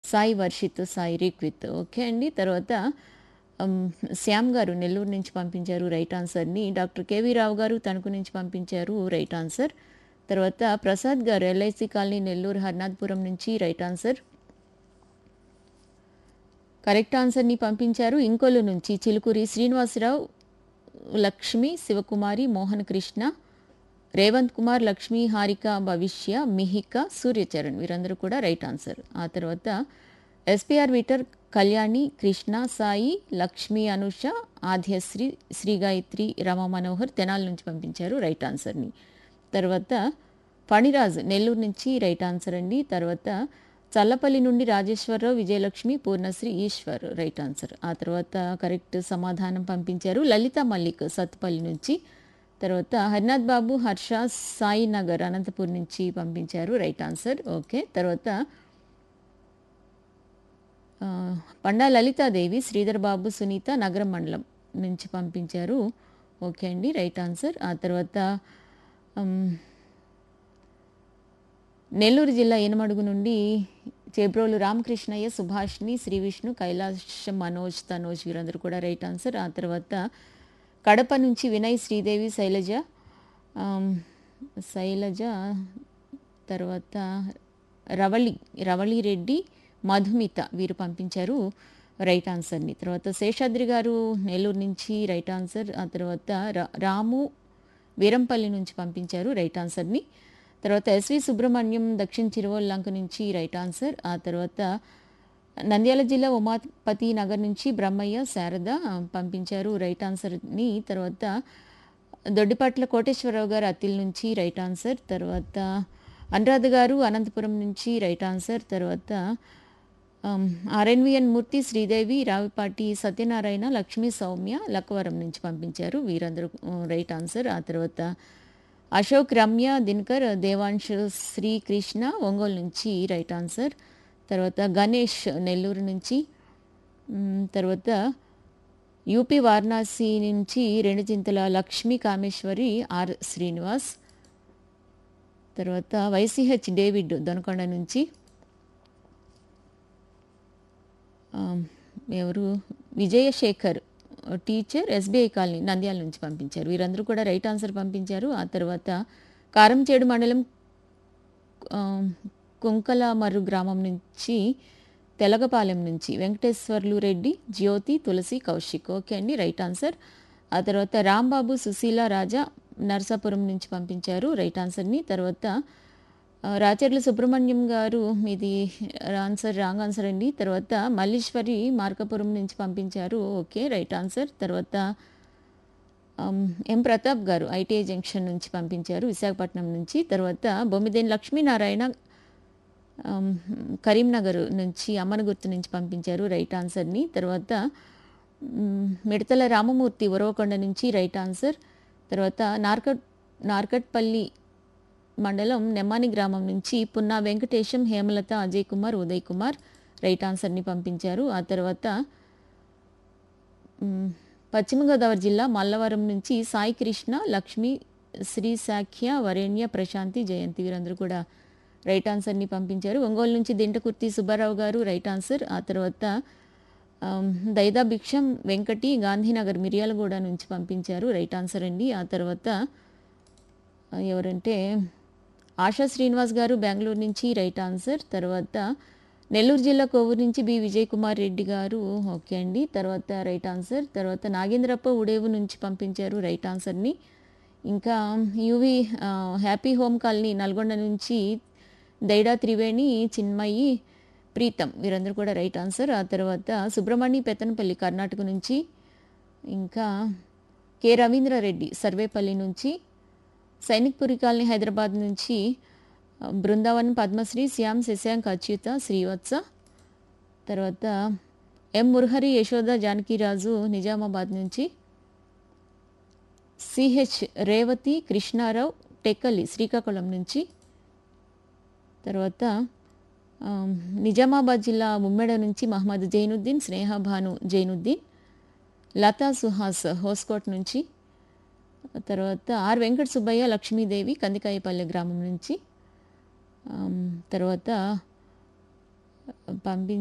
Sai Varshith Sai Rikvith okay అండి తర్వాత ఉమ్, శ్యామ్ గారు నెల్లూరు నుంచి పంపించారు రైట్ ఆన్సర్ని డాక్టర్ కేవీ రావు గారు తణుకు నుంచి పంపించారు రైట్ ఆన్సర్ తర్వాత ప్రసాద్ గారు ఎల్ఐసి కాలనీ నెల్లూరు హర్నాథ్పురం నుంచి రైట్ ఆన్సర్ కరెక్ట్ ఆన్సర్ని పంపించారు ఇంకొల్లు నుంచి చిలుకూరి శ్రీనివాసరావు లక్ష్మి శివకుమారి మోహన్ కృష్ణ రేవంత్ కుమార్ లక్ష్మి హారిక భవిష్య మిహిక సూర్యచరణ్ వీరందరూ కూడా రైట్ ఆన్సర్ ఆ తర్వాత ఎస్పీఆర్ మీటర్ కళ్యాణి కృష్ణ సాయి లక్ష్మి అనుష ఆద్యశ్రీ శ్రీ గాయత్రి రమ మనోహర్ తెనాల నుంచి పంపించారు రైట్ ఆన్సర్ని తర్వాత ఫణిరాజ్ నెల్లూరు నుంచి రైట్ ఆన్సర్ అండి తర్వాత చల్లపల్లి నుండి రాజేశ్వరరావు విజయలక్ష్మి పూర్ణశ్రీ ఈశ్వర్ రైట్ ఆన్సర్ ఆ తర్వాత కరెక్ట్ సమాధానం పంపించారు లలిత మల్లిక్ సత్తుపల్లి నుంచి తర్వాత హరినాథ్ బాబు హర్ష సాయి నగర్ అనంతపూర్ నుంచి పంపించారు రైట్ ఆన్సర్ ఓకే తర్వాత ఆ, పండా లలితాదేవి శ్రీధర్ బాబు సునీత నగరం మండలం నుంచి పంపించారు ఓకే అండి రైట్ ఆన్సర్ ఆ తర్వాత ఉమ్, నెల్లూరు జిల్లా ఎనమడుగు నుండి చేబ్రోలు రామకృష్ణయ్య సుభాష్ని శ్రీ విష్ణు కైలాష్ మనోజ్ తనోజ్ వీరందరూ కూడా రైట్ ఆన్సర్ ఆ తర్వాత కడప నుంచి వినయ్ శ్రీదేవి శైలజ ఆమ్, శైలజ తర్వాత రవళి రవళి రెడ్డి మధుమిత వీరు పంపించారు రైట్ ఆన్సర్ని తర్వాత శేషాద్రి గారు నెల్లూరు నుంచి రైట్ ఆన్సర్ ఆ తర్వాత రా- రాము వీరంపల్లి నుంచి పంపించారు రైట్ ఆన్సర్ని తర్వాత ఎస్వి సుబ్రహ్మణ్యం దక్షిణ చిరువల్లంక నుంచి రైట్ ఆన్సర్ ఆ తర్వాత నంద్యాల జిల్లా ఉమాపతి నగర్ నుంచి బ్రహ్మయ్య శారద పంపించారు రైట్ ఆన్సర్ని తర్వాత దొడ్డిపట్ల కోటేశ్వరరావు గారు అత్తిల్ నుంచి రైట్ ఆన్సర్ తర్వాత అనురాధ గారు అనంతపురం నుంచి రైట్ ఆన్సర్ తర్వాత ఆమ్, ఆర్ఎన్విఎన్ మూర్తి శ్రీదేవి రావిపాటి సత్యనారాయణ లక్ష్మీ సౌమ్య లక్కవరం నుంచి పంపించారు వీరందరూ ఆ, రైట్ ఆన్సర్ ఆ తర్వాత అశోక్ రమ్య దినకర్ దేవాంశ్ శ్రీకృష్ణ ఒంగోలు నుంచి రైట్ ఆన్సర్ తర్వాత గణేష్ నెల్లూరు నుంచి మ్, తర్వాత యూపీ వారణాసి నుంచి రెండు చింతల లక్ష్మీ కామేశ్వరి ఆర్ శ్రీనివాస్ తర్వాత వైసీహెచ్ డేవిడ్ దొనకొండ నుంచి ఆ, ఎవరు Vijayasekhar teacher SBI colony Nandyal నుంచి పంపించారు వీరందరూ కూడా రైట్ ఆన్సర్ పంపించారు ఆ తర్వాత కారంచేడు మండలం ఆ, కుంకలమర్రు గ్రామం నుంచి తెలగపాలెం నుంచి వెంకటేశ్వర్లు రెడ్డి జ్యోతి తులసి కౌశిక్ ఓకే అండి రైట్ ఆన్సర్ ఆ తర్వాత రాంబాబు సుశీల రాజా నర్సాపురం నుంచి పంపించారు రైట్ ఆన్సర్ని తర్వాత ఆ, రాచర్ల సుబ్రహ్మణ్యం గారు మీది ఆన్సర్ రాంగ్ ఆన్సర్ అండి తర్వాత మల్లీశ్వరి మార్కపురం నుంచి పంపించారు ఓకే రైట్ ఆన్సర్ తర్వాత ఆమ్, ఎం ప్రతాప్ గారు ఐటీఐ జంక్షన్ నుంచి పంపించారు విశాఖపట్నం నుంచి తర్వాత బొమ్మిదేని లక్ష్మీనారాయణ ఆమ్, కరీంనగర్ నుంచి అమ్మనగుర్తు నుంచి పంపించారు రైట్ ఆన్సర్ని తర్వాత మ్, మిడతల రామమూర్తి ఉరవకొండ నుంచి రైట్ ఆన్సర్ తర్వాత నార్కట్ నార్కట్పల్లి మండలం నెమ్మాని గ్రామం నుంచి పున్నా వెంకటేశం హేమలత అజయ్ కుమార్ ఉదయ్ కుమార్ రైట్ ఆన్సర్ని పంపించారు ఆ తర్వాత మ్, పశ్చిమ గోదావరి జిల్లా మల్లవరం నుంచి సాయి కృష్ణ లక్ష్మి శ్రీ సాఖ్య వరేణ్య ప్రశాంతి జయంతి వీరందరూ కూడా రైట్ ఆన్సర్ని పంపించారు ఒంగోలు నుంచి దింటకుర్తి సుబ్బారావు గారు రైట్ ఆన్సర్ ఆ తర్వాత ఆమ్, దైదా భిక్షం వెంకటి గాంధీనగర్ మిర్యాలగూడ నుంచి పంపించారు రైట్ ఆన్సర్ అండి ఆ తర్వాత ఆ, ఎవరంటే ఆశా శ్రీనివాస్ గారు బెంగళూరు నుంచి రైట్ ఆన్సర్ తర్వాత నెల్లూరు జిల్లా కోవూరు నుంచి బి విజయ్ కుమార్ రెడ్డి గారు ఓకే అండి తర్వాత రైట్ ఆన్సర్ తర్వాత నాగేంద్రప్ప ఉడేవు నుంచి పంపించారు రైట్ ఆన్సర్ని ఇంకా యువి ఆ, హ్యాపీ హోమ్ కాలనీ నల్గొండ నుంచి దైడా త్రివేణి చిన్మయి ప్రీతం వీరందరూ కూడా రైట్ ఆన్సర్ ఆ తర్వాత సుబ్రహ్మణ్య పెత్తనపల్లి కర్ణాటక నుంచి ఇంకా కె రవీంద్రారెడ్డి సర్వేపల్లి నుంచి సైనిక్పురి కాలనీ హైదరాబాద్ నుంచి ఆ, బృందావన్ పద్మశ్రీ శ్యామ్ శశాంక్ అచ్యుత శ్రీవత్స తర్వాత ఎం మురహరి యశోద జానకిరాజు నిజామాబాద్ నుంచి సిహెచ్ రేవతి కృష్ణారావు టెక్కలి శ్రీకాకుళం నుంచి తర్వాత ఆ, నిజామాబాద్ జిల్లా ముమ్మెడ నుంచి మహమ్మద్ జైనుద్దీన్ స్నేహభాను జైనుద్దీన్ లతా సుహాస్ హోస్కోట్ నుంచి తర్వాత ఆర్ వెంకట సుబ్బయ్య లక్ష్మీదేవి కందికాయపల్లె గ్రామం నుంచి ఆమ్, తర్వాత పంపి